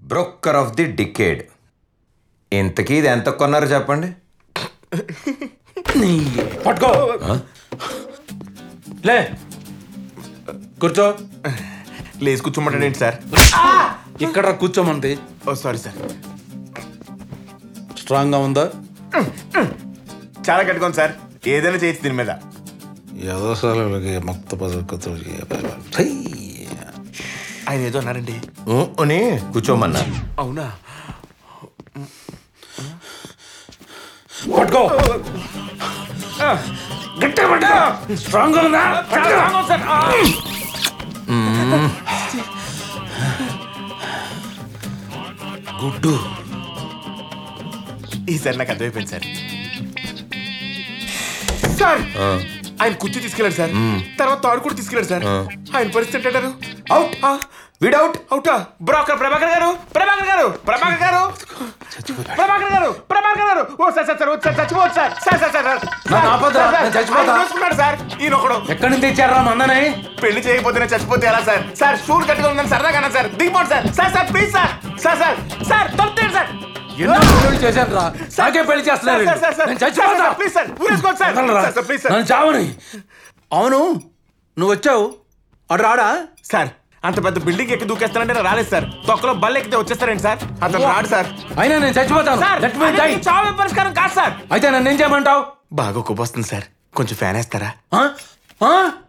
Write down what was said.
Broker of the decade ఇంతకీ ఇది ఎంత కొన్నారు చెప్పండి పట్టుకో లే కూర్చో లేచి కూర్చోమంటాడు ఏంటి సార్ ఇక్కడ కూర్చోమంది ఓ సారీ సార్ స్ట్రాంగ్ గా ఉందా చాలా కట్టుకోండి సార్ ఏదైనా చేయొచ్చు దీని మీద యదోసాలకి మక్త పదకతో ఆయన ఏదో అన్నారండి ఊ అని కూర్చోమన్నా అవునా పట్టుకో గట్టిగా పట్టుకో స్ట్రాంగ్ గా ఉందా పట్టుకో. గుడ్డు ఈసారి నాకు అర్థమైపోయింది సార్ సార్ ఆయన కుర్చీ తీసుకెళ్ళాడు సార్ తర్వాత తాడు కూడా తీసుకెళ్ళాడు సార్ ఆయన పరిస్థితి ఏంటంటారు అవుట్ విడౌట్ అవుటా బ్రోకర్ ప్రభాకర్ గారు ప్రభాకర్ గారు ప్రభాకర్ గారు ప్రభాకర్ గారు ప్రభాకర్ గారు oh sir sir sir oh sir చచ్చిపోవచ్చు sir sir sir sir sir నన్ను ఆపొద్దురా, సార్, నేను చచ్చిపోతా. ఆయన చూసుకున్నాడు సార్ ఈయన ఒకడు ఎక్కడి నుంచి తెచ్చారా మందనే పెళ్లి చేయకపోతే నేను చచ్చిపోతే ఎలా సార్ సార్ షూర్ కట్టుకుని ఉన్నాను సరదాగా అన్నా సార్ దిగిపోండి sir sir sir please sir sir sir sir తప్పేయండి సార్ ఎన్నో పెళ్లి చేశాను రా నాకే పెళ్లి చేస్తున్నారు సార్, సార్, సార్, నేను చచ్చిపోతా సార్, ప్లీజ్ సార్, ఊరేసుకోండి సార్. వదలరా. Sir, sir, please sir. నన్ను చావని అవును నువ్వు వచ్చావు అటు రాడా సార్ అంత పెద్ద బిల్డింగ్ ఎక్కి దూకేస్తానంటే నేను రాలేదు సార్ తొక్కలో బల్ల ఎక్కితే వచ్చేస్తారండి సార్ అతను రాడు సార్ అయినా నేను చచ్చిపోతాను సార్ Let me die. అది చావే పరిష్కారం కాదు సార్ అయితే నన్ను ఏం చేయమంటావు బాగా కొబ్బొస్తుంది సార్ కొంచెం ఫ్యాన్ వేస్తారా ఆ? ఆ?